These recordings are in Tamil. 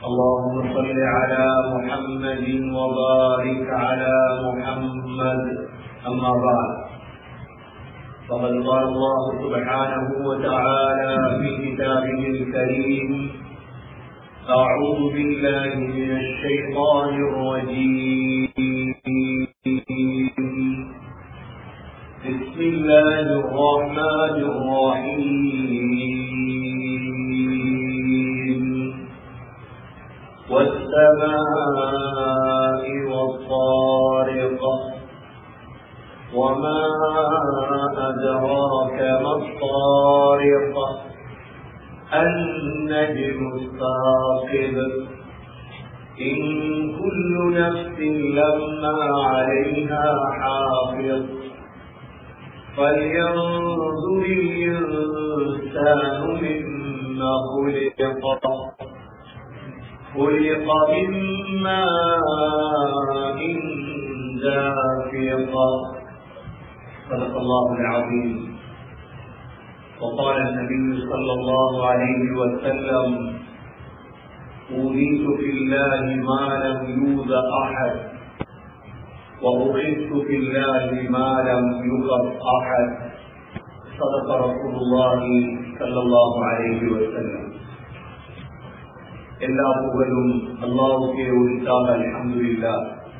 اللهم صل على محمد وبارك على محمد أما بعد فقد قال الله سبحانه وتعالى في كتابه الكريم أعوذ بالله من الشيطان الرجيم بسم الله الرحمن الرحيم والسماء والطارق وما أدراك ما الطارق النجم الثاقب إن كل نفس لما عليها حافظ فلينظر الإنسان مما خلق خلق من ماء دافق صدق الله العظيم وقال النبي صلى الله عليه وسلم أوذيت في الله ما لم يوذ أحد وأخذت في الله ما لم يخف أحد صدق رسول الله صلى الله عليه وسلم எல்லா புகழும் அல்லாவுக்கே உரித்தாக அல்ஹம்துலில்லா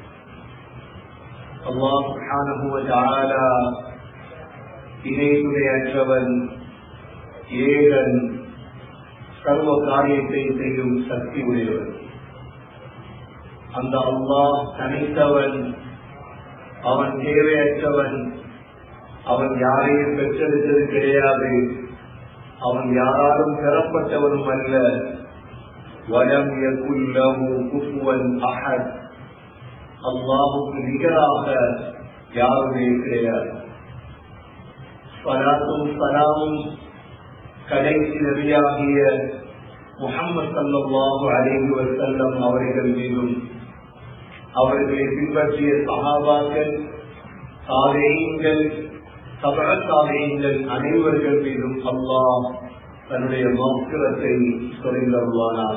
அல்லாஹ் சுப்ஹானஹு வ தஆலா இணையுடைய அற்றவன் ஏகன் சர்வ காரியத்தை செய்யும் சக்தி உடையவன் அந்த அல்லாஹ் தனித்தவன் அவன் தேவையற்றவன் அவன் யாரையும் பெற்றெடுத்தது கிடையாது அவன் யாராலும் பெறப்பட்டவனும் அல்ல வலம் யகுல்லஹு குஃபுவன் அஹத் அல்லாஹுக்கு நிகராக யாருமே கிடையாது சலாத்தும் சலாமும் கடைசி நபியாகிய முகமது சல்லாஹு அலைஹி வசல்லம் அவர்கள் மீதும் அவர்களை பின்பற்றிய சகாபாக்கள் சாதேயங்கள் சபர சாதேயங்கள் அனைவர்கள் மீதும் அல்லாஹ் தன்னுடைய மௌக்கிரத்தை சொல்லுவானாக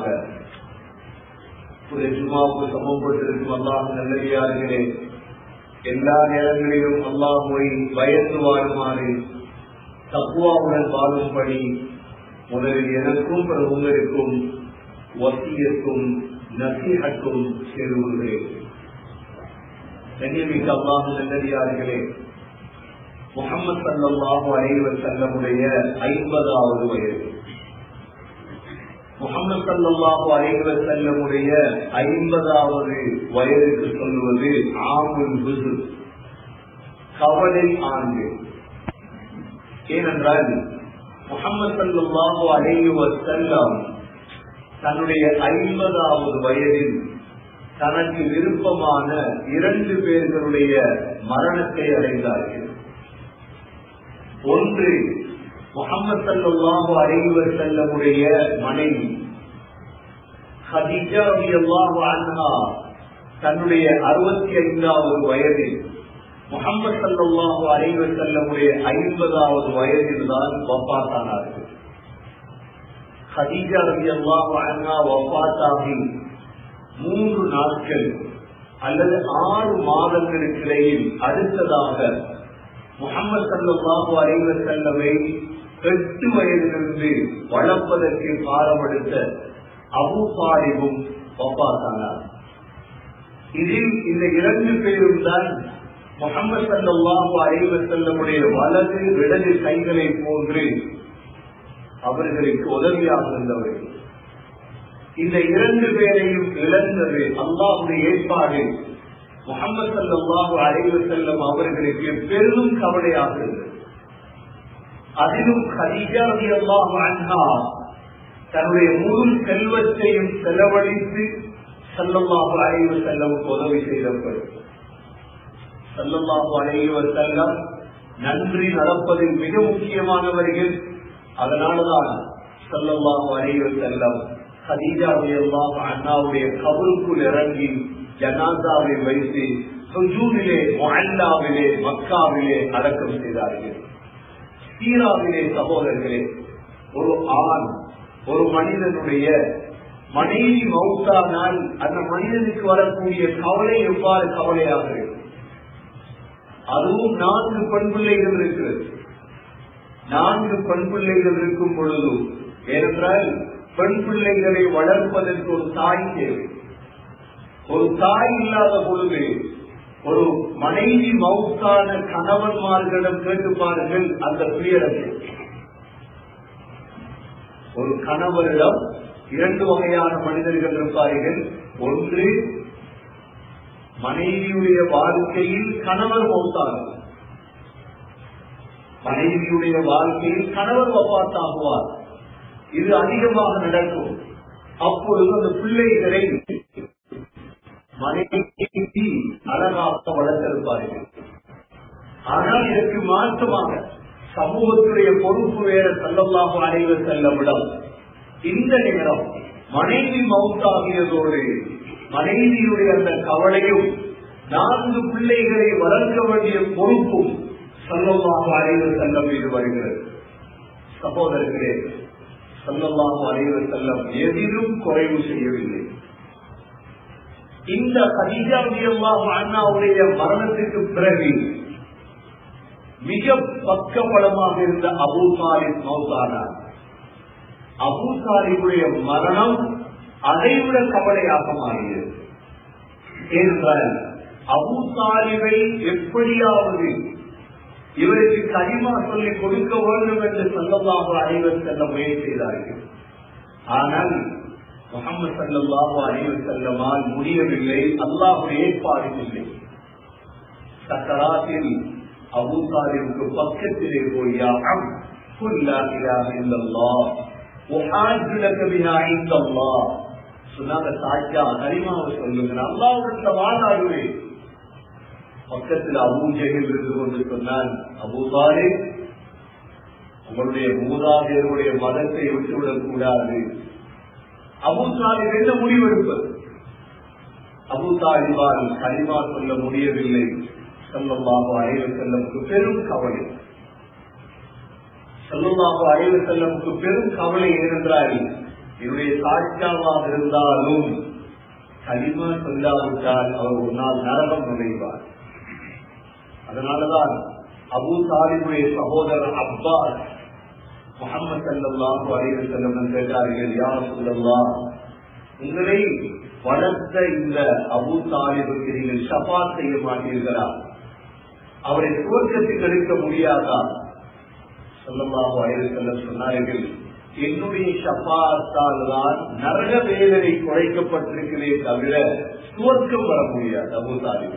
ஒரு ஜுமாவுக்கு சமப்பட்டிருக்கும் அல்லாஹ் நல்லடியார்களே எல்லா நேரங்களிலும் அல்லாஹுவை பயந்து வாழுமாறு தக்குவாவுடன் வாழும்படி முதலில் எனக்கும் பிற உங்களுக்கும் வசியத்தும் நசீகத்தும் சேருகிறேன் கண்ணியமிக்க அல்லாஹ் நல்லடியார்களே முகமது சல்லாஹு அலைவர் செல்லமுடைய ஐம்பதாவது வயது முகமது சல்லாஹு அலைவர் செல்லமுடைய ஐம்பதாவது வயதுக்கு சொல்லுவது ஆமுல் புது கவலை ஆண்டு ஏனென்றால் முகமது சல்லாஹு அலைவர் செல்லம் தன்னுடைய ஐம்பதாவது வயதில் தனக்கு விருப்பமான இரண்டு பேர்களுடைய மரணத்தை அடைந்தார்கள் ஒன்று முகமது சல்லாஹு அலைவர் செல்லமுடைய மனைவி ஹதீஜா அல்லாஹு அன்ஹா தன்னுடைய அறுபத்தி ஐந்தாவது வயதில் முகமது சல்லாஹு அலைவர் செல்லமுடைய ஐம்பதாவது வயதில் தான் வப்பாத்தானார்கள் ஹதீஜா ரவி அல்லாஹு அன்ஹா வப்பாத்தாகி மூன்று நாட்கள் அல்லது ஆறு மாதங்களுக்கு இடையில் அடுத்ததாக முகமது சல்லாஹு அலைவர் செல்லவை எட்டு வயதிலிருந்து வளர்ப்பதற்கு பாரமெடுத்த அபு பாரிவும் ஒப்பாத்தானார் இதில் இந்த இரண்டு பேரும் தான் முகமது சல்லாஹு அலைவர் செல்லமுடைய வலது இடது கைகளை போன்று அவர்களுக்கு உதவியாக இருந்தவர்கள் இந்த இரண்டு பேரையும் இழந்தது அல்லாஹுடைய ஏற்பாடு முகமது சல்லாஹு அலைவு செல்லம் அவர்களுக்கு பெரும் கவலையாக இருந்தது அதிலும் ஹதீஜா அல்லாஹு அன்ஹா தன்னுடைய முழு செல்வத்தையும் செலவழித்து சல்லல்லாஹு அலைவு செல்லமுக்கு உதவி செய்தவர் சல்லல்லாஹு அலைவு செல்லம் நன்றி நடப்பதில் மிக முக்கியமானவர்கள் அதனாலதான் சல்லல்லாஹு அலைவு செல்லம் ஹதீஜா அல்லாஹ் அண்ணாவுடைய கபருக்குள் இறங்கி ஜனாதாவை வைத்து சுஜூனிலே மொஹல்லாவிலே மக்காவிலே அடக்கம் செய்தார்கள் சீராவிலே சகோதரர்களே ஒரு ஆண் ஒரு மனிதனுடைய மனைவி மௌத்தானால் அந்த மனிதனுக்கு வரக்கூடிய கவலை எவ்வாறு கவலையாக இருக்கும் அதுவும் நான்கு பெண் பிள்ளைகள் இருக்கிறது நான்கு பெண் பிள்ளைகள் இருக்கும் பொழுது ஏனென்றால் பெண் பிள்ளைகளை வளர்ப்பதற்கு ஒரு தாய் தேவை ஒரு தாய் இல்லாத பொழுது ஒரு மனைவி மவுத்தான கணவன்மார்களிடம் கேட்டுப்பார்கள் அந்த துயரத்தை ஒரு கணவரிடம் இரண்டு வகையான மனிதர்கள் இருப்பார்கள் ஒன்று மனைவியுடைய வாழ்க்கையில் கணவர் மௌத்தார் மனைவியுடைய வாழ்க்கையில் கணவர் வப்பாத்தாகுவார் இது அதிகமாக நடக்கும் அப்பொழுது அந்த பிள்ளைகளை மனைவி அழகாக வளர்த்திருப்பார்கள் ஆனால் இதற்கு மாற்றமாக சமூகத்துடைய பொறுப்பு வேற செல்லமாக அனைவர் செல்லவிடம் இந்த நேரம் மனைவி மவுத்தாகியதோடு மனைவியுடைய அந்த கவலையும் நான்கு பிள்ளைகளை வளர்க்க வேண்டிய பொறுப்பும் செல்லமாக அனைவர் செல்லம் மீது வருகிறது சகோதரர்களே செல்லமாக அனைவர் செல்லம் எதிலும் குறைவு செய்யவில்லை இந்த கதிஜாவியமாக அண்ணாவுடைய மரணத்துக்கு பிறகு மிக பக்கபலமாக இருந்த அபூ சாலிப் மௌசானார் அபூ சாலிபுடைய மரணம் அதைவிட கவலையாக மாறியது ஏனென்றால் அபூ சாலிபை எப்படியாவது இவருக்கு கரிமா சொல்லி கொடுக்க வேண்டும் என்று சொல்லமாக அனைவர் செல்ல முயற்சி செய்தார்கள் ஆனால் முகமது சல்லாஹு அனைவர் செல்லமால் முடியவில்லை அல்லாஹுடைய ஏற்பாடு இல்லை சக்கராத்தில் அபூசாலிவுக்கு பக்கத்திலே போய் யாகம் சொன்னாங்க சாட்சியா கரிமாவை சொல்லுங்க அல்லாவுடைய வாழாடுவேன் பக்கத்தில் அபூஜைகள் இருந்து கொண்டு சொன்னால் அபூசாலே உங்களுடைய மூதாதையருடைய மதத்தை விட்டுவிடக் கூடாது அபூசாலி என்ன முடிவெடுப்பது அபூசாலிவால் கரிமா சொல்ல முடியவில்லை செல்லமாக அழைவு செல்லமுக்கு பெரும் கவலை செல்லமாக அழைவு செல்லமுக்கு பெரும் கவலை ஏனென்றால் என்னுடைய சாட்சியாவாக இருந்தாலும் கனிமா சொல்லாவிட்டால் அவர் ஒரு நாள் நரகம் நுழைவார் அதனாலதான் அபு சாலிபுடைய சகோதரர் அப்பாஸ் முகமது சல்லாஹு அலைவு செல்லம் கேட்டார்கள் யார் சொல்லல்லா உங்களை வளர்த்த இந்த அபு சாலிபுக்கு நீங்கள் ஷபாத் செய்ய மாட்டீர்களா அவரை சுவர்க்கத்துக்கு எடுக்க முடியாதா சொல்லமாக அழைவு செல்ல சொன்னார்கள் என்னுடைய ஷபாத்தால் தான் நரக வேதனை குறைக்கப்பட்டிருக்கிறே தவிர சுவர்க்கம் வர முடியாது அபு சாலிபு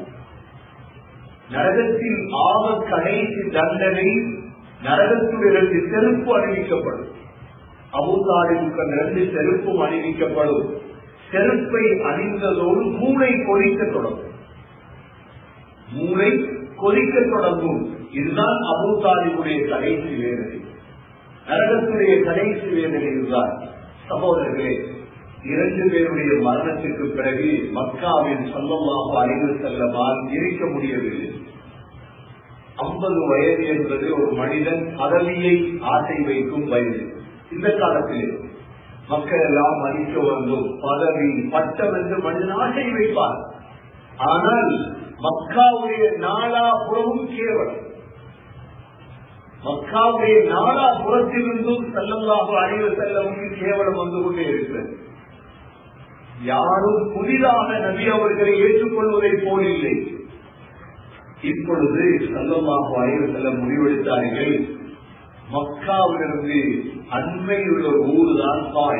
நரகத்தில் ஆவ கடைசி தண்டனை நரகத்துடைய ரெண்டு செருப்பு அணிவிக்கப்படும் அபுதாலிவுக்கு ரெண்டு செருப்பும் அணிவிக்கப்படும் செருப்பை அணிந்ததோடு மூளை கொதிக்க தொடங்கும் மூளை கொதிக்க தொடங்கும் இதுதான் அபுதாலிவுடைய கடைசி வேதனை நரகத்துடைய கடைசி வேதனை இதுதான் சகோதரர்களே இரண்டு பேருடைய மரணத்துக்கு பிறகு மக்காவின் சொந்தமாக அறிவு செல்லமால் இருக்க முடியவில்லை ஐம்பது வயது என்பது ஒரு மனிதன் பதவியை ஆசை வைக்கும் வயது இந்த காலத்திலே மக்கள் எல்லாம் மதிக்க வேண்டும் பதவி பட்டம் என்று மனிதன் ஆசை வைப்பார் ஆனால் மக்காவுடைய நாலாபுறமும் கேவலம் மக்காவுடைய நாலாபுறத்திலிருந்தும் செல்லமாக அறிவு செல்லவும் கேவலம் வந்து கொண்டே இருக்கிறது யாரும் புதிதாக நபி அவர்களை ஏற்றுக்கொள்வதை போலில்லை இப்பொழுது செல்லமாக அறிவு செல்ல முடிவெடுத்தார்கள் மக்காவிலிருந்து அண்மையுள்ள ஊர் தான் தாய்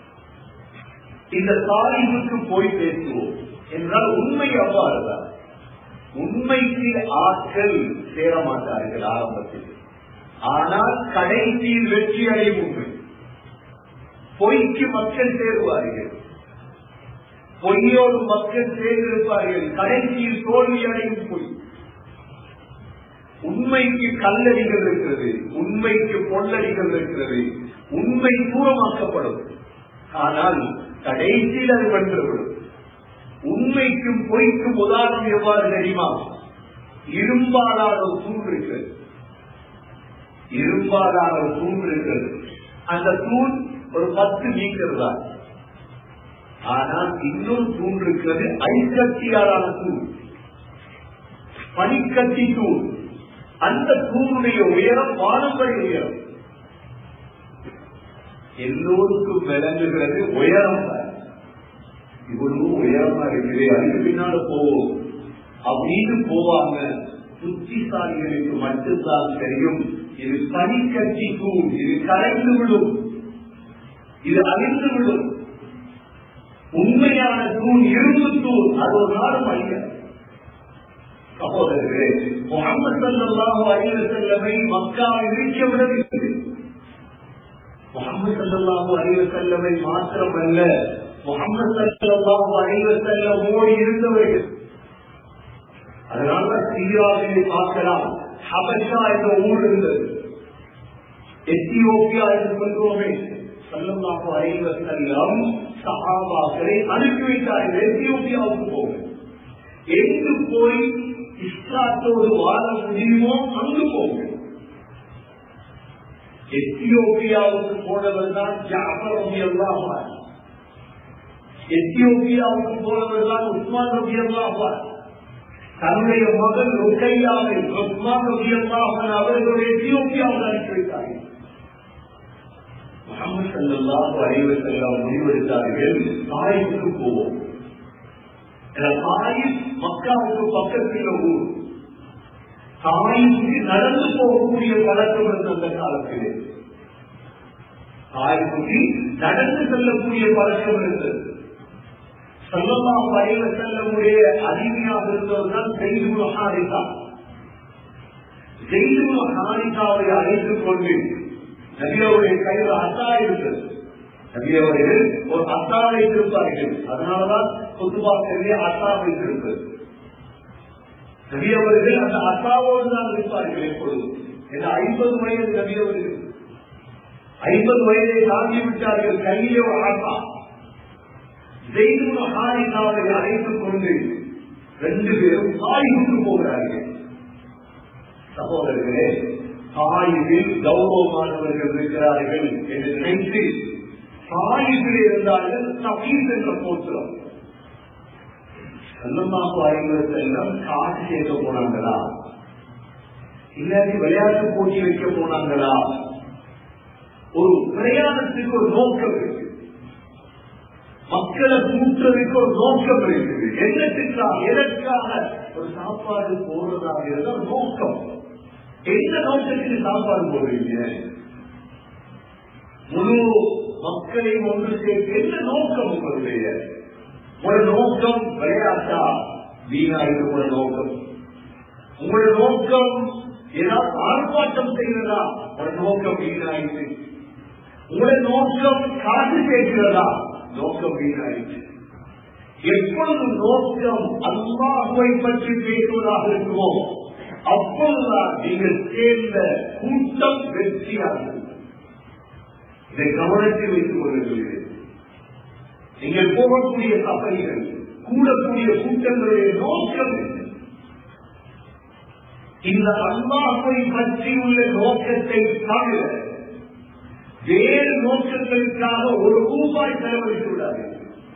இந்த தாயினுக்கு போய் பேசுவோம் என்றால் உண்மை அவ்வாறுதான் உண்மைக்கு ஆட்கள் சேர மாட்டார்கள் ஆரம்பத்தில் ஆனால் கடைசியில் வெற்றி அடையும் உண்மை பொய்க்கு மக்கள் சேருவார்கள் பொய்யோடு மக்கள் சேர்ந்திருப்பார்கள் கடைசியில் தோல்வி அடையும் பொய் உண்மைக்கு கல்லடிகள் இருக்கிறது உண்மைக்கு பொல்லடிகள் இருக்கிறது உண்மை தூரமாக்கப்படும் ஆனால் கடைசியில் அது வென்றுவிடும் உண்மைக்கும் பொய்க்கும் உதாரணம் எவ்வாறு தெரியுமா இரும்பாலான ஒரு தூண் இருக்கிறது இரும்பாலான ஒரு தூண் இருக்கிறது அந்த தூண் ஒரு பத்து மீட்டர் தான் ஆனால் இன்னொரு தூண் இருக்கிறது ஐக்கத்தியாலான தூண் பனிக்கட்டி தூண் அந்த தூணுடைய உயரம் வானப்படி உயரம் எல்லோருக்கும் விளங்குகிறது உயரம் இவ்வளவு உயரமா இருக்குது அதுக்கு பின்னால போவோம் அப்படின்னு போவாங்க புத்திசாலிகளுக்கு மட்டும்தான் தெரியும் இது பனிக்கட்டி தூண் இது கரைந்து விடும் இது அழிந்து விடும் உண்மையான தூண் இரும்பு தூண் அது ஒரு நாளும் அழிய சகோதரர்களே முகமது சல்லாஹு அலிவ செல்லமை மக்காவை விரிக்க விடவில்லை முகமது சல்லாஹு அலிவ செல்லமை மாத்திரமல்ல முகமது சல்லாஹு அலிவ செல்லமோடு இருந்தவர்கள் அதனால சீராவிலே பார்க்கலாம் ஹபஷா என்ற ஊர் இருந்தது எத்தியோப்பியா என்று சொல்கிறோமே சல்லல்லாஹு அலைஹி வஸல்லம் சஹாபாக்களை அனுப்பி வைத்தார்கள் எத்தியோப்பியாவுக்கு போக எங்கு போய் இஸ்லாத்தோடு வாழ முடியுமோ அங்கு போக எத்தியோப்பியாவுக்கு போனவர் தான் ஜாபர் ரபி அல்லாஹ் எத்தியோப்பியாவுக்கு போனவர் தான் உஸ்மான் ரபி அல்லாஹ் தன்னுடைய மகன் ருக்கையாவை உஸ்மான் ரபி அல்லாஹ் அவர்கள் எத்தியோப்பியாவில் அனுப்பி வைத்தார்கள் முகமது சல்லாஹு அலைவ செல்லாம் முடிவெடுத்தார்கள் தாய்க்கு போவோம் தாய் மக்காவுக்கு பக்கத்தில் ஊர் தாய்க்கு நடந்து போகக்கூடிய பழக்கம் இருந்த அந்த காலத்திலே தாய்க்கு நடந்து செல்லக்கூடிய பழக்கம் இருந்தது சொல்லலாம் வரையில செல்லக்கூடிய அடிமையாக இருந்தவர் தான் செய்து ஹாரிதா செய்து ஹாரிதாவை அழைத்துக் கொண்டு நபியவருடைய கையில் அத்தா இருந்தது நபியவர்கள் ஒரு அத்தா வைத்திருப்பார்கள் அதனாலதான் பொதுவா பெரிய அத்தா வைத்திருப்பது நபியவர்கள் அந்த அத்தாவோடு தான் இருப்பார்கள் எப்பொழுதும் இந்த ஐம்பது வயது நபியவர்கள் ஐம்பது வயதை தாண்டி விட்டார்கள் கையிலே ஒரு ஆத்தா ஜெயிலுன ஹாரிதாவை அழைத்துக் கொண்டு ரெண்டு பேரும் தாய்வுக்கு போகிறார்கள் சகோதரர்களே தாயிவில் கௌரவமானவர்கள் இருக்கிறார்கள் என்று நினைத்து தாயிவில் இருந்தார்கள் தபீஸ் என்ற போத்திரம் செல்லமாக ஐம்பது செல்லம் காசு சேர்க்க போனாங்களா இல்லாட்டி விளையாட்டு போட்டி வைக்க போனாங்களா ஒரு பிரயாணத்துக்கு ஒரு நோக்கம் இருக்கு மக்களை கூட்டுறதுக்கு ஒரு நோக்கம் இருக்குது என்னத்துக்காக எதற்காக ஒரு சாப்பாடு போடுறதாக இருந்தால் நோக்கம் எந்த நோக்கத்துக்கு சாப்பாடு போடுறீங்க முழு மக்களை ஒன்று சேர்த்து என்ன நோக்கம் உங்களுடைய ஒரு நோக்கம் விளையாட்டா வீணாயிரு ஒரு நோக்கம் உங்களுடைய நோக்கம் ஏதாவது ஆர்ப்பாட்டம் செய்கிறதா ஒரு நோக்கம் வீணாயிற்று உங்களுடைய நோக்கம் காசு சேர்க்கிறதா நோக்கம் வீணாயிற்று எப்பொழுது நோக்கம் அல்லாஹுவை பற்றி பேசுவதாக இருக்குமோ அப்பொழுதுதான் நீங்கள் சேர்ந்த கூட்டம் வெற்றியாகும் இதை கவனத்தில் வைத்துக் கொள்ளுங்கள் நீங்கள் போகக்கூடிய சபைகள் கூடக்கூடிய கூட்டங்களுடைய நோக்கம் என்ன? இந்த அல்லாஹை பற்றி உள்ள நோக்கத்தை தவிர வேறு நோக்கங்களுக்காக ஒரு ரூபாய் செலவழித்து விடாதீர்கள்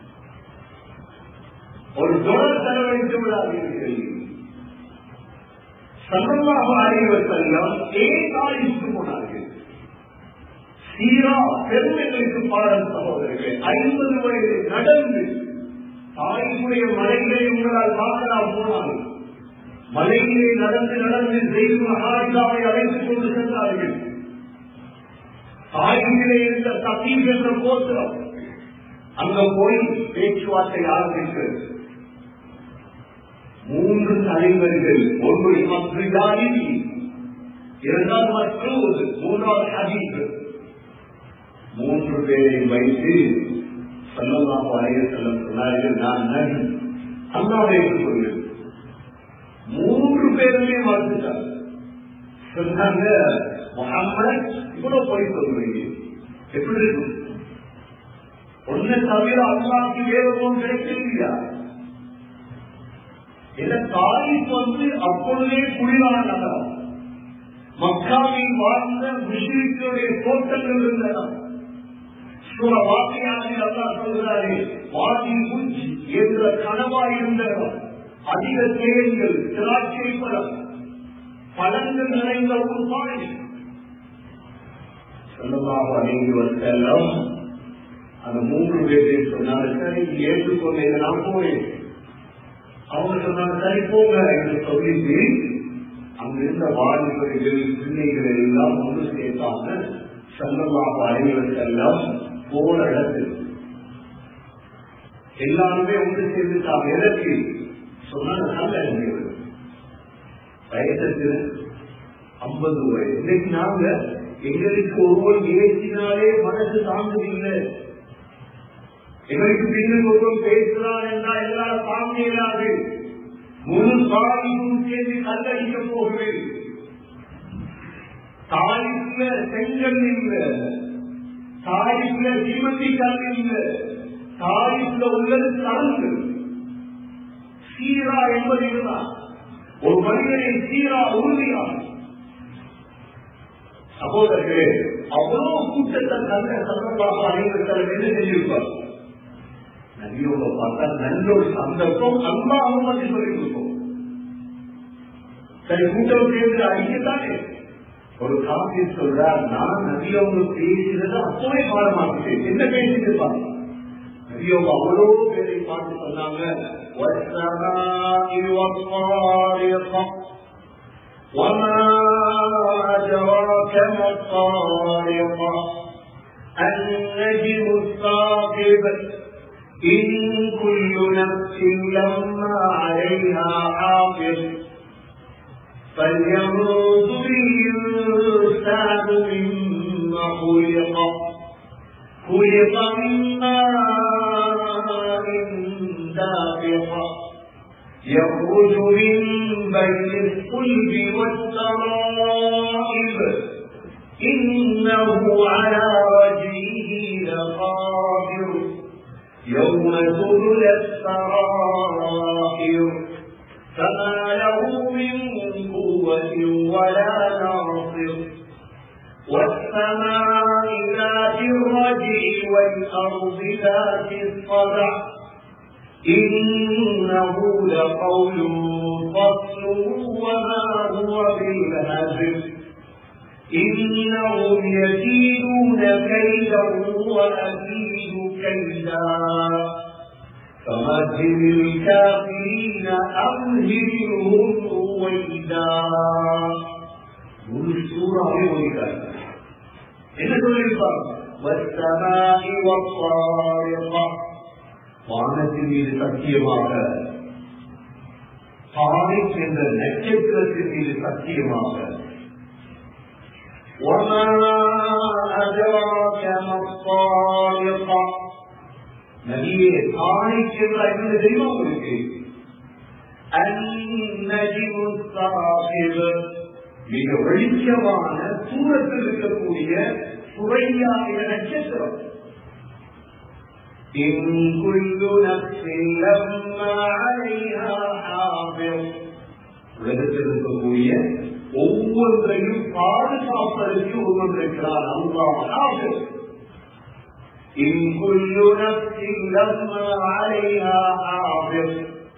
ஒரு தொடர் செலவழித்து விடாதீர்கள் சமமாக அறிவர் செல்லம் ஏதாயிட்டு போனார்கள் சீரா பெருமைகளுக்கு பாடல் சகோதரர்கள் ஐம்பது வயது நடந்து தாய்க்குடைய மலைகளை உங்களால் பார்க்கலாம் போனார்கள் மலையிலே நடந்து நடந்து செய்து மகாரிதாவை அழைத்துக் கொண்டு சென்றார்கள் தாயிலே இருந்த சத்தீஷ் என்ற கோத்திரம் அங்க போய் பேச்சுவார்த்தை ஆரம்பிக்கிறது மூன்று தலைவர்கள் ஒன்று மக்ரிதானி இரண்டாம் மற்றொரு மூன்றாவது ஹபீப் மூன்று பேரை வைத்து சொல்லலாம் அலைய செல்லம் சொன்னார்கள் நான் நபி அல்லாவை ஏற்றுக்கொள்கிறேன் மூன்று பேருமே மறுத்துட்டாங்க சொன்னாங்க முகம்மது இவ்வளவு போய் சொல்றீங்க எப்படி இருக்கும் ஒன்ன தவிர அல்லாக்கு வேறு ஒன்று கிடைக்கலையா இந்த தாலிப் வந்து அப்பொழுதே குளிரான நகரம் மக்காவில் வாழ்ந்த முஸ்லிம்களுடைய தோட்டங்கள் இருந்தன சூழ வாக்கியானது அல்லா சொல்கிறாரே வாதி உச்சி என்ற கனவாயிருந்த அதிக தேன்கள் திராட்சை பழம் பழங்கள் நிறைந்த ஒரு பானை சொல்லமாக அணிந்து செல்லம் அந்த மூன்று பேரை சொன்னாங்க சரி ஏற்றுக்கொண்டேன் நான் போறேன் அவங்க சொன்னாங்க சரி போங்க என்று சொல்லிட்டு அங்கிருந்த வாலிபர்கள் பிள்ளைகள் எல்லாம் ஒன்று சேர்த்தாங்க செல்லமாக அணிந்து செல்லம் போன இடத்தில் எல்லாருமே ஒன்று சேர்ந்துட்டாங்க எதற்கு சொன்னாங்க நல்ல நினைவு வயசுக்கு ஐம்பது வயது இன்னைக்கு நாங்க எங்களுக்கு ஒருவர் ஏற்றினாலே மனசு தாங்குதில்லை எங்களுக்கு பின்னுக்கு ஒருவன் பேசுறான் என்றால் எல்லாரும் தாங்க இயலாது முழு தாயும் சேர்ந்து கல்லடிக்க போகிறேன் தாய்க்குள்ள செங்கல் இல்லை தாய்க்குள்ள தீமத்தி கல் இல்லை தாய்க்குள்ள உள்ளது கலந்து சீரா என்பது இதுதான் ஒரு மனிதனை சீரா உறுதியாக சகோதரர்களே அவ்வளவு கூட்டத்தை கண்ட சந்தர்ப்பாக அனைவர்கள் என்ன செஞ்சிருப்பார் நபியோட பார்த்தா நல்ல ஒரு சந்தர்ப்பம் அல்லாவும் வந்து சொல்லிக் கொடுப்போம் சரி கூட்டம் சேர்ந்து அடிக்கத்தானே ஒரு காப்பி சொல்றார் நான் நபியோங்க பேசுறது அப்பவே பாடமாக்கிட்டேன் என்ன பேசிட்டு நபியோங்க அவ்வளோ பேரை பார்த்து சொன்னாங்க والسماء والطارق وما أدراك ما الطارق النجم الثاقب إن كل نفس لما عليها حافظ فلينظر الإنسان مما خلق خلق من ماء دافق يخرج من بين الصلب والترائب إنه على وجهه لقادر يوم تبلى السرائر فما له من قوة ولا ناصر والسماء ذات الرجع والأرض ذات الصدع إنه لقول فصل وما هو بالهزل إنهم يكيدون كيدا وأكيد كيدا فمهل الكافرين أمهلهم رويدا முழு சூறாவே ஒழிக்கிறார் என்ன சொல்லியிருப்பார் والسماء والطارق வானத்தின் மீது சத்தியமாக தாரிக் என்ற நட்சத்திரத்தின் மீது சத்தியமாக وما أدراك ما الطارق நபியே தாரிக் என்றால் என்ன தெரியுமா உங்களுக்கு النجم الثاقب மிக வெளிச்சமான தூரத்தில் இருக்கக்கூடிய சுவையா என்ற நட்சத்திரம் إن كل نفس لما عليها حافظ உலகத்தில் இருக்கக்கூடிய ஒவ்வொன்றையும் பாதுகாப்பதற்கு ஒருவன் இருக்கிறார் அல்லாஹ் إن كل نفس لما عليها حافظ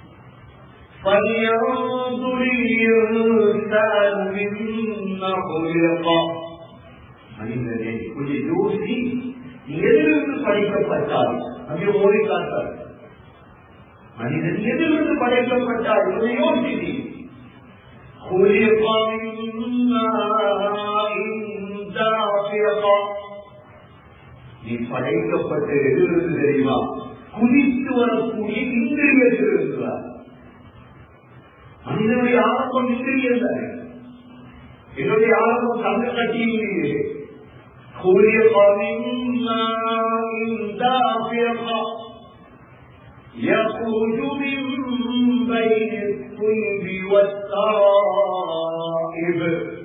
فلينظر الإنسان مما خلق மனிதனே கொஞ்சம் யோசி எதிலிருந்து படைக்கப்பட்டால் அங்கே ஓடி காட்டார் மனிதன் எதிலிருந்து படைக்கப்பட்டால் கொஞ்சம் யோசி خلق من ماء دافق நீ படைக்கப்பட்ட எதிலிருந்து தெரியுமா குதித்து வரக்கூடிய இந்திரியத்தில் இருக்கிறார் மனிதனுடைய ஆரம்பம் இந்திரியம் தானே என்னுடைய ஆரம்பம் தங்க கட்டியிலேயே خلق من ماء دافق يخرج من بين الصلب والترائب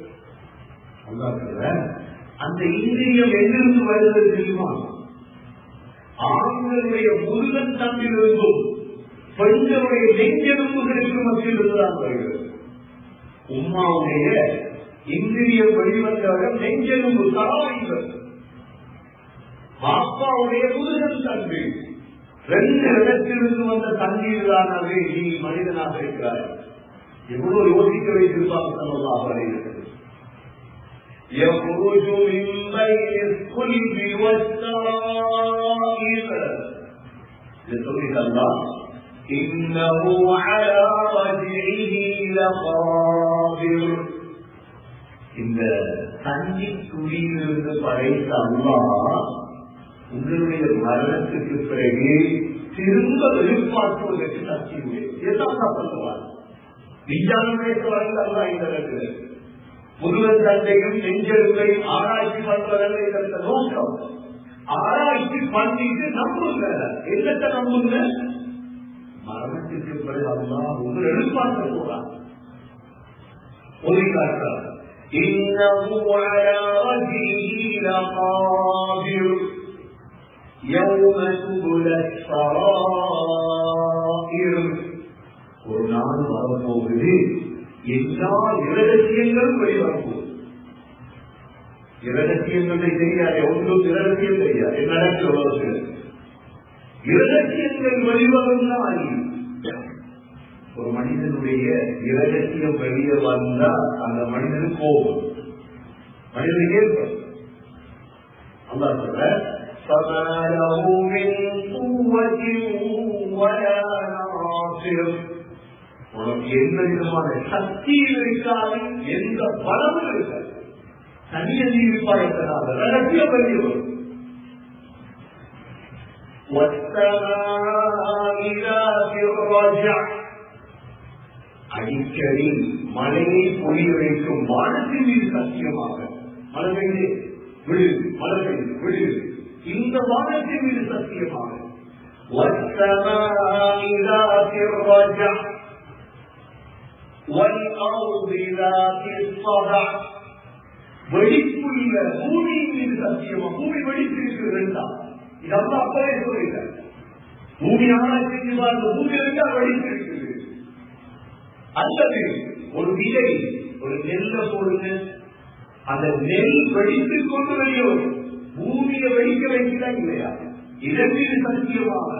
அந்த இந்திரியம் எங்கிருந்து வருகிறது தெரியுமா ஆண்களுடைய முருகன் தந்திலிருந்தும் பெண்களுடைய நெஞ்செலும்புகளுக்கு மத்தியில் இருந்துதான் வருகிறது உம்மாவுடைய இந்திரிய வெளிவந்தவர்கள் நெஞ்செலும்பு தராய்கள் பாப்பாவுடைய முருகன் தம்பி ரெண்டு இடத்திலிருந்து வந்த தண்ணீர் தானவே நீ மனிதனாக இருக்கிறாய் எவ்வளவு யோசிக்க வைத்திருப்பாங்க சொல்லலாம் வரைகிறது يخرج من بين الصلب والسرائر لقول الله إنه على رجعه لقادر இந்த தண்ணி துளியிலிருந்து படைத்த அம்மா உங்களுடைய மரணத்துக்கு பிறகு திரும்ப எதிர்பார்ப்பதற்கு சக்தி இதுதான் நான் சொல்லுவார் விஞ்ஞானமே வரல இந்த இடத்துல முருகன் தந்தையும் நெஞ்செழுத்தையும் ஆராய்ச்சி பண்றதல்ல இதற்கு நோக்கம் ஆராய்ச்சி பண்ணிட்டு நம்புங்க என்னத்தை நம்புங்க மரணத்திற்கு பிறகு அல்லா உங்கள் எதிர்பார்க்க போறான் ஒளிகாட்டார் إنه على وجهه لقادر يوم تبلى السرائر ஒரு நாள் வரப்போகுது எல்லா இரகசியங்களும் வெளிவரப்போகுது இரகசியங்களை தெரியாது ஒன்றும் இரகசியம் தெரியாது என்ன நடக்கிற உலகத்தில் இரகசியங்கள் வெளிவரும் நாள் ஒரு மனிதனுடைய இரகசியம் வெளியே வந்தா அந்த மனிதனுக்கு கோபம் மனிதனுக்கு ஏற்படும் அல்லா சொல்ற فما له من قوة ولا ناصر உனக்கு எந்த விதமான சக்தியும் இருக்காது எந்த பலமும் இருக்காது தனிய நீர்ப்பாய் இருக்கிறார் ரகசிய வெளியே அடிக்கடி மழையை பொழிய வைக்கும் வானத்தின் மீது சத்தியமாக மழை பெய்து விழு மழை பெய்து விழு இந்த வானத்தின் மீது சத்தியமாக والسماء ذات الرجع والأرض ذات الصدع வெடிப்புள்ள பூமியின் மீது சத்தியமா பூமி வெடித்திருக்கிறதா இதெல்லாம் அப்பவே சொல்லுங்க பூமி ஆராய்ச்சி செஞ்சு பார்த்து பூமி இருக்கா வெடித்திருக்குது அல்லது ஒரு விதை ஒரு நெல்ல போடுங்க அந்த நெல் வெடித்துக் கொண்டு வெளியோ பூமியை வெடிக்க வைக்கிறா இல்லையா இதன் மீது சத்தியமாக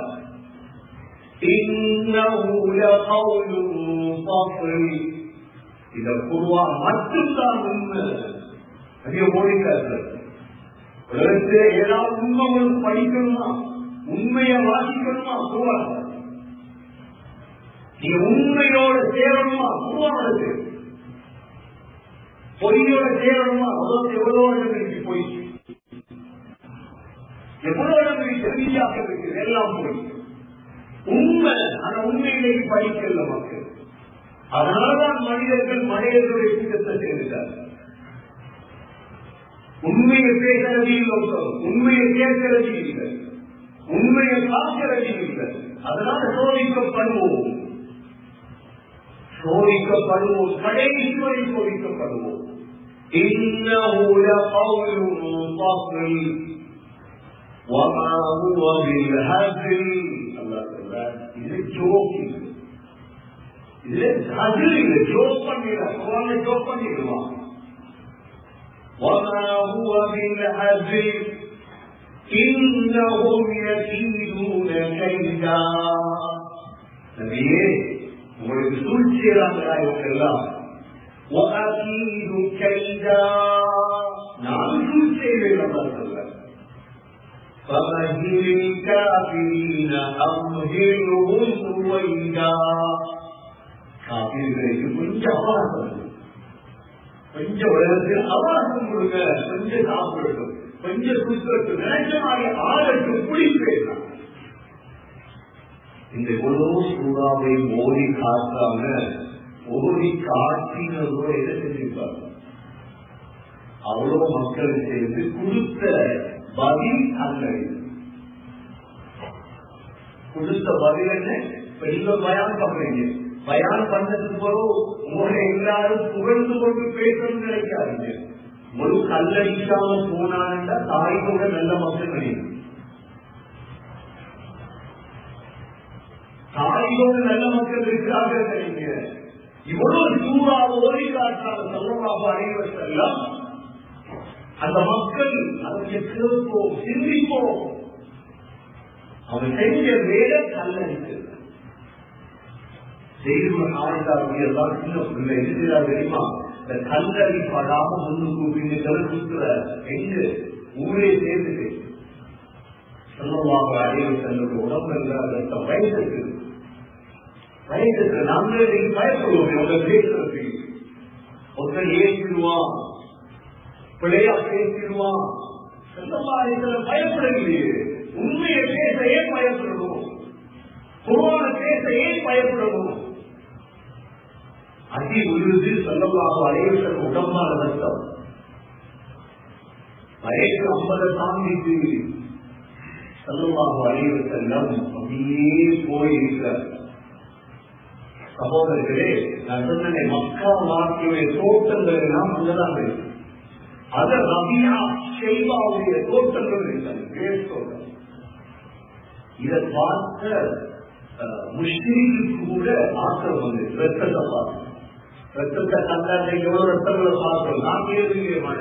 إنه لقول فصل إذا قروا மட்டும்தான் உண்மை அதிக ஓடிக்கார்கள் உலகத்தில் ஏதாவது உண்மை உங்களுக்கு படிக்கணுமா உண்மையை வாசிக்கணுமா கூடாது நீ உண்மையோட சேரணுமா கூடாது பொய்யோட சேரணுமா உலகத்தில் எவ்வளவு இடம் இருக்கு பொய் எவ்வளவு இடம் இருக்கு தெரியாக இருக்கு எல்லாம் பொய் உண்மை ஆனா உண்மையிலேயே படிக்கல மக்கள் அதனால்தான் மனிதர்கள் மனிதர்களுடைய கூட்டத்தை சேர்ந்தார்கள் உண்மையை பேசுறது இல்லை உண்மையை கேட்கிறது இல்லை உண்மையை பார்க்கிறது இல்லை அதனால சோதிக்கப்படுவோம் சோதிக்கப்படுவோம் கடைசி வரை சோதிக்கப்படுவோம் إنه لقول فصل وما هو بالهزل الله تعالى இது ஜோக் இது ஹசில் இல்லை ஜோக் பண்ணிடுறான் ஜோக் பண்ணிடுவான் وما هو بالهزل إنهم يكيدون كيدا நபியே உங்களுக்கு சூழ்ச்சியராங்களா இவங்கெல்லாம் وأكيد كيدا நான் சூழ்ச்சியை நல்லா சொல்ல فمهل الكافرين أمهلهم رويدا காப்பீர்களுக்கு கொஞ்சம் அவகாசம் கொஞ்சம் உலகத்தில் அவகாசம் கொடுங்க கொஞ்சம் சாப்பிடட்டும் கொஞ்சம் குத்தட்டும் நினைச்ச மாதிரி ஆகட்டும் குடிப்பேன் இந்த எவ்வளவு சூறாவை மோதி காட்டாம ஓடி காட்டினதோ எதை செஞ்சிருப்பாங்க அவ்வளவு மக்கள் சேர்ந்து கொடுத்த பதில் அல்ல கொடுத்த பதில் என்ன இப்ப நீங்க பயான் பண்றீங்க பயான் பண்ணதுக்கு பிறகு உங்களை எல்லாரும் புகழ்ந்து கொண்டு பேசணும்னு நினைக்காதீங்க ஒரு கல்லடிக்காம போனான்னா தாய் கூட நல்ல மக்கள் கிடையாது தாயோடு நல்ல மக்கள் இருக்கிறார்கள் நினைக்க இவ்வளவு சூறா ஓடி காட்டாத சொல்லமாக அனைவர் செல்லம் அந்த மக்கள் அதை கேட்போம் சிந்திப்போம் அவன் செஞ்ச வேலை கல்லடித்து தெய்வம் ஆழ்ந்தாருடைய எல்லாம் சின்ன பிள்ளை எதிரா தெரியுமா இந்த கல்லடி படாம முன்னுக்கு பின்னுக்கு சுத்துற எங்க ஊரே சேர்ந்துட்டு சொல்லமாக அடைவு தன்னுடைய உடம்பு என்ற வயசுக்கு வயசுக்கு நாங்களே பயப்படுவோம் அவங்க பேசுறதுக்கு ஒருத்தன் ஏற்றிடுவான் பிள்ளையா பேசிடுவான் சொல்லமாக பயப்படலையே உண்மையை பேச ஏன் பயப்படணும் குருவான பேச ஏன் பயப்படணும் அதி உருது சொல்லமாக அலைவசம் உடம்பான ரத்தம் வயசு ஐம்பதை தாண்டிட்டு சொல்லமாக அலைவு செல்லம் அப்படியே போயிருக்கிறார் சகோதரர்களே நான் சொன்னேன் மக்கா வாழ்க்கையுடைய தோட்டங்கள் எல்லாம் அங்கதான் இருக்கு அத ரபியா செல்வாவுடைய தோட்டங்கள் இருக்காங்க இதை பார்த்த முஸ்லீமுக்கு கூட ஆத்திரம் வந்து ரத்தத்தை பார்த்து ரத்தத்தை கண்டாங்க எவ்வளவு ரத்தங்களை பார்க்கிறோம் நான் கேள்வியே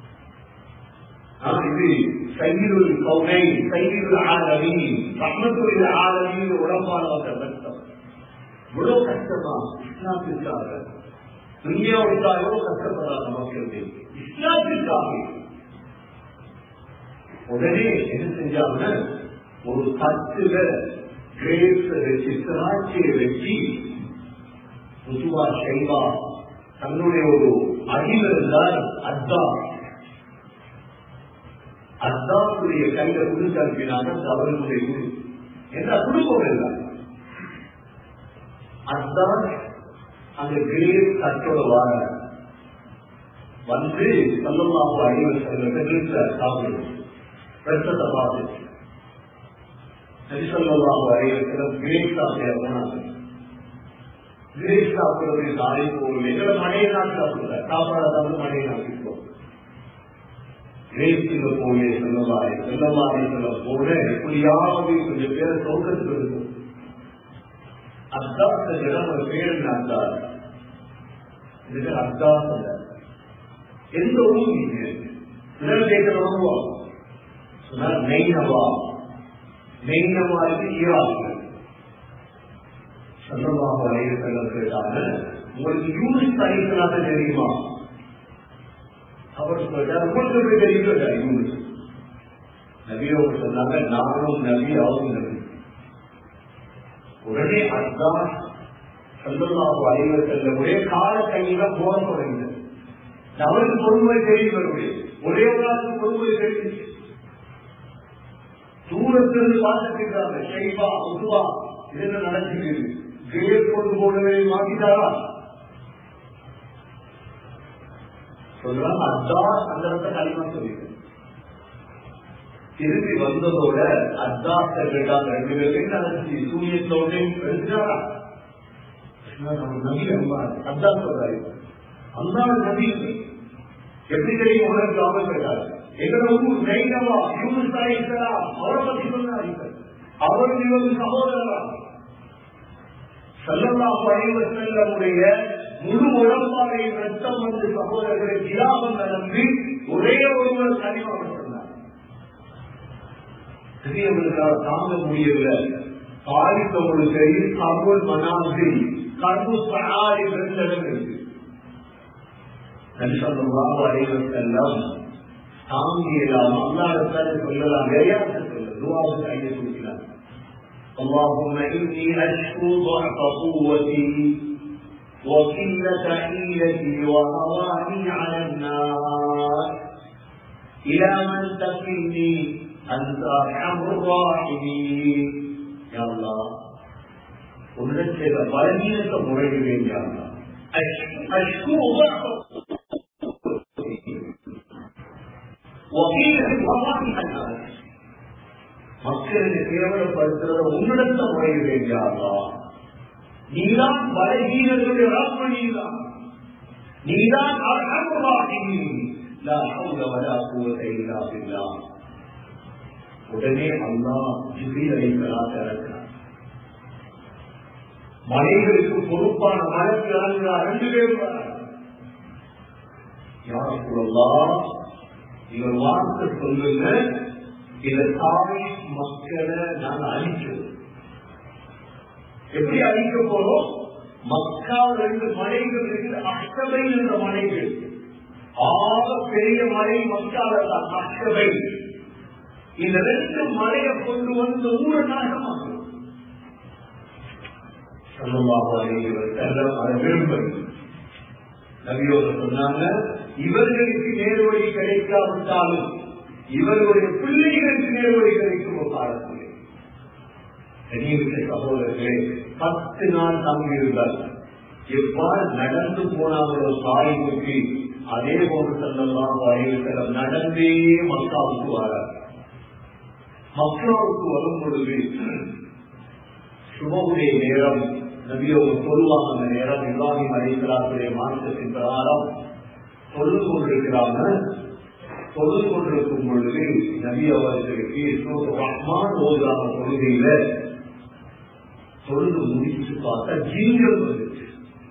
நான் இது சைடுல் கௌனை சைடுல் ஆலமி ரத்னத்துடைய ஆலமியின் உடம்பான ரத்தம் இவ்வளவு கஷ்டமா இஸ்லாத்திற்காக துனியாவுக்காக எவ்வளவு கஷ்டப்படுறாங்க மக்களுக்கு இஸ்லாத்திற்காக உடனே என்ன செஞ்சாங்க ஒரு கத்துல கிரேப்ஸ் வச்சு திராட்சையை வச்சு முசுவா ஷைவா தன்னுடைய ஒரு அடியில் இருந்தால் அத்தா அத்தாவுடைய கையில கொடுத்து அனுப்பினாங்க அவர்களுடைய குரு என்ன குடும்பம் இல்லை அதான் அந்த கிரேப் கட்டோட வார வந்து சொல்லமாக அடிவர் செல்வ சாப்பிடுவோம் ரத்தத்தை பார்த்து நரிசல்லாஹு அலைவசலம் கிரேக் சாப்பிட போனாங்க கிரேக் சாப்பிடுறது சாலை போகல எங்களை மழையை நான் சாப்பிடுற சாப்பாடு மழையை நாட்டிப்போம் கிரேக்கில் போய் செல்லவாரி செல்லவாரி செல்ல போல எப்படியாவது கொஞ்சம் பேர் சொர்க்கத்துக்கு இருக்கும் அத்தாத்த இடம் ஒரு பேர் நாட்டார் இதுக்கு அத்தாத்த எந்த ஊர் நீங்க இதெல்லாம் கேட்கிறவங்க சொன்னா நெய்னவா நெய்னவா இது ஈராக்கு சொல்லமாக வரைய செல்லப்பட்டாங்க உங்களுக்கு யூனிட் தனித்தனாக தெரியுமா அவர் சொல்றார் உங்களுக்கு தெரியும் யூனிட் நபியோடு சொன்னாங்க நானும் நபி அவரும் நபி உடனே அதான் சொல்லமாக வரைய செல்ல ஒரே கால கையில போக தொடங்கினது அவருக்கு பொறுமை தெரியும் வருவது ஒரே ஒரு ஆளுக்கு பொறுமை தெரியும் தூரத்திலிருந்து பார்த்துட்டு ஷைபா உருவா இதெல்லாம் நடக்கிறது கிரேட் கொண்டு போனதை மாத்திட்டாரா சொல்றாங்க அதான் அந்த இடத்த களிமா சொல்லிடு திரும்பி வந்ததோட அதான் கேட்டாங்க ரெண்டு பேரும் நடந்துச்சு சூரியத்தோட எடுத்துட்டாரா நபி அம்மா அதான் சொல்றாரு அல்லா நபி எப்படி தெரியும் உனக்கு அவன் கேட்டார் எங்களோட ஊர் நைனவா யூனிஸ் அழைக்கலாம் அவரை பத்தி சொன்னாங்க அவர் இவங்க சகோதரரா செல்லல்லா பழைய செல்லமுடைய முழு உடம்பாறை ரத்தம் வந்து சகோதரர்களை தியாகம் நடந்து ஒரே ஒருவர் கனிமாக சொன்னார் பெரியவர்களுக்காக தாங்க முடியவில்லை பாதித்தவங்க சரி கபுல் மனாசி கர்பு சகாரி பெருந்தடம் இருக்கு நல்சல்லாஹு அலைஹி வஸல்லம் தாங்கியலாம் அல்லாஹ்வுக்காக சொல்லலாம் வேறையாக சொல்ல துஆவுக்கு கையை தூக்கினார் اللهم إني أشكو ضعف قوتي وقلة حيلتي وهواني على الناس إلى من تكلني أنت أرحم الراحمين يا الله உன்னிடம் செய்த பலவீனத்தை முறையிடுவேன் யா அல்லாஹ் أشكو ضعف மக்களுக்கு கேவலப்படுத்துறத உன்னிடத்த முறையில் வேண்டியாரா நீதான் பலகீனர்களுடைய ராப்ப நீதான் நீதான் உடனே அல்லா ஜிபிரா திறக்கிறார் மலைகளுக்கு பொறுப்பான மலைக்கு இறங்குகிறார் ரெண்டு பேரும் யார் சொல்லலாம் நீங்க வார்த்தை சொல்லுங்க இந்த தாய் மக்களை நாங்க அழிக்கிறோம் எப்படி அழிக்க போறோம் மக்கா ரெண்டு மலைகள் இருக்குது அஷ்டமை என்ற மலைகள் ஆக பெரிய மலை மக்கால தான் அஷ்டமை இந்த ரெண்டு மலையை கொண்டு வந்து ஊர நாசமாகும் நபியோட சொன்னாங்க இவர்களுக்கு நேர்வழி கிடைக்காவிட்டாலும் இவர்களுடைய பிள்ளைகளுக்கு நேர்வழி கிடைக்கும் ஒரு காலத்தில் கண்ணியமிக்க சகோதரர்களே பத்து நாள் தங்கியிருந்தார் எவ்வாறு நடந்து போனாங்களோ தாய் நோக்கி அதே போன்று செல்லலாம் வரையில் நடந்தே மக்காவுக்கு வரார் மக்காவுக்கு வரும் பொழுது சுபவுடைய நேரம் நபியோடு சொல்லுவாங்க அந்த நேரம் இப்ராஹிம் அலிசலாத்துடைய மாற்றத்தின் பிரகாரம் தொழுது கொண்டிருக்கிறாங்க தொழுது கொண்டிருக்கும் பொழுது நபி அவர்களுக்கு ரஹ்மான் ஓதுறாங்க தொழுகையில தொழுது முடிச்சு பார்த்தா ஜீங்கள் வந்துச்சு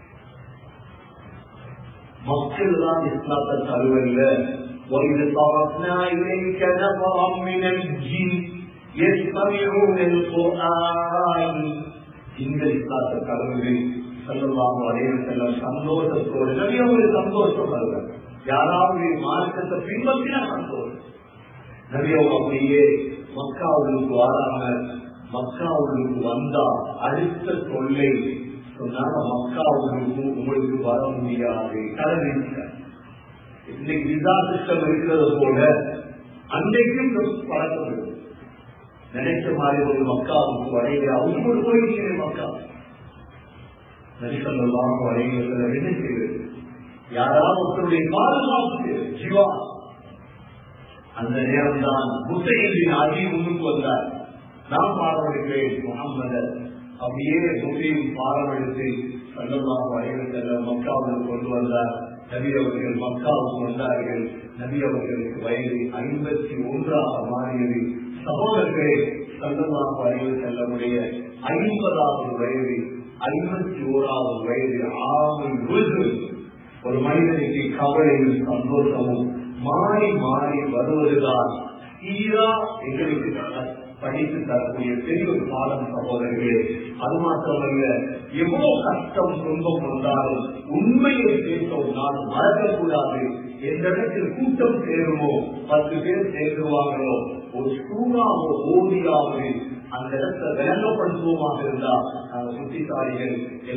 மக்கள் தான் இஸ்லாத்தை தழுவல்ல وإذ صرفنا إليك نفرا من الجن يستمعون القرآن இந்த இஸ்லாத்தை தழுவுது செல்லலாம் அடைய செல்ல சந்தோஷத்தோடு நிறைய ஒரு சந்தோஷம் வருது யாராவது மார்க்கத்தை பின்பற்றினா சந்தோஷம் நிறைய அப்படியே மக்காவுக்கு வராங்க மக்காவுக்கு வந்தா அடுத்த தொல்லை சொன்னாங்க மக்காவுக்கு உங்களுக்கு வர முடியாது கடலில் இன்னைக்கு விசா சிஸ்டம் இருக்கிறது போல அன்றைக்கும் பழக்கம் இருக்கு நினைச்ச மாதிரி ஒரு மக்காவுக்கு வரையில அவங்க போயிருக்கிறேன் மக்கா நரிசல்லாம் வரையில என்ன செய்வது யாராவது ஒருத்தருடைய பாதுகாப்பு ஜீவா அந்த நேரம் தான் புத்தையின் அதி முன்னுக்கு வந்தார் நான் பாடம் எடுக்கிறேன் முகமது அப்படியே புத்தையும் பாடம் எடுத்து சல்லமாக வரையில் செல்ல மக்காவுக்கு கொண்டு வந்தார் நபி அவர்கள் மக்காவுக்கு வந்தார்கள் நபி அவர்களுக்கு வயது ஐம்பத்தி ஒன்றாக மாறியது சகோதரர்களே சல்லமாக வரையில் செல்லமுடைய ஐம்பதாவது வயது ஐம்பத்தி ஓராவது வயது ஆறு விருது ஒரு மனிதனுக்கு கவலையும் சந்தோஷமும் மாறி மாறி வருவதுதான் சீரா எங்களுக்கு படித்து தரக்கூடிய பெரிய ஒரு பாடம் சகோதரர்களே அது மாத்திரமல்ல எவ்வளவு கஷ்டம் துன்பம் வந்தாலும் உண்மையை பேச நான் மறக்கக்கூடாது எந்த இடத்தில் கூட்டம் சேருமோ பத்து பேர் சேர்ந்துருவாங்களோ ஒரு சூறாவோ ஓதியாவது அந்த இடத்தை விளங்கப்படுத்துவோமாக இருந்தா நாங்கள் புத்திசாலிகள்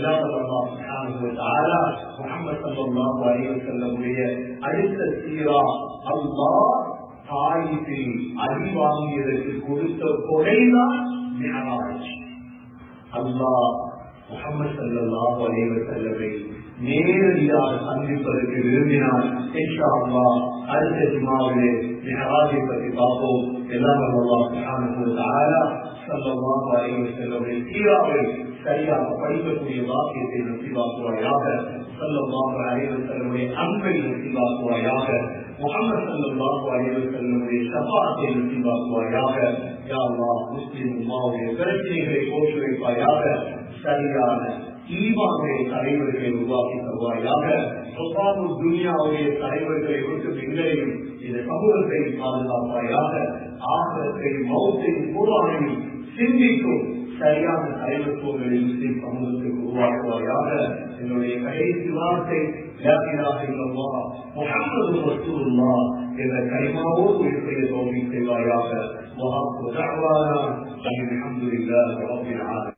எல்லாம் முகமது சல்லாஹ் அலைவர் செல்லக்கூடிய அடுத்த சீரா அல்லா தாய்க்கு அடி வாங்கியதற்கு கொடுத்த கொடைதான் ஞானாட்சி அல்லா முகமது சல்லாஹ் அலைவர் செல்லவை நேரடியாக சந்திப்பதற்கு விரும்பினால் அடுத்த ஜிமாவிலே மெஹராஜை பற்றி பார்ப்போம் எல்லாம் செல்லவுடைய சீராவை சரியாக படிக்கக்கூடிய வாக்கியத்தை நசிவாக்குவாயாக செல்லமாக அனைவர் செல்லவுடைய அன்பை நசிவாக்குவாயாக முகமது சல்லாஹு அலைவர் செல்லவுடைய சபாத்தை நசிவாக்குவாயாக யாவா முஸ்லிம் உமாவுடைய பிரச்சனைகளை போட்டு வைப்பாயாக சரியான ஈமாவுடைய தலைவர்களை உருவாக்கி தருவாயாக சொப்பாபு துனியாவுடைய தலைவர்களை விட்டு எங்களையும் இந்த சமூகத்தை பாதுகாப்பாயாக ஆகத்தை மௌத்தை கூறாமையும் சிந்திக்கும் சரியான தலைவத்துவங்களை முஸ்லிம் சமூகத்துக்கு உருவாக்குவாயாக என்னுடைய கடைசி வார்த்தை முகமது ரசூல்லா என்ற கரிமாவோடு இருக்கிற தோல்வி செய்வாயாக وأخذ دعوانا الحمد لله رب العالمين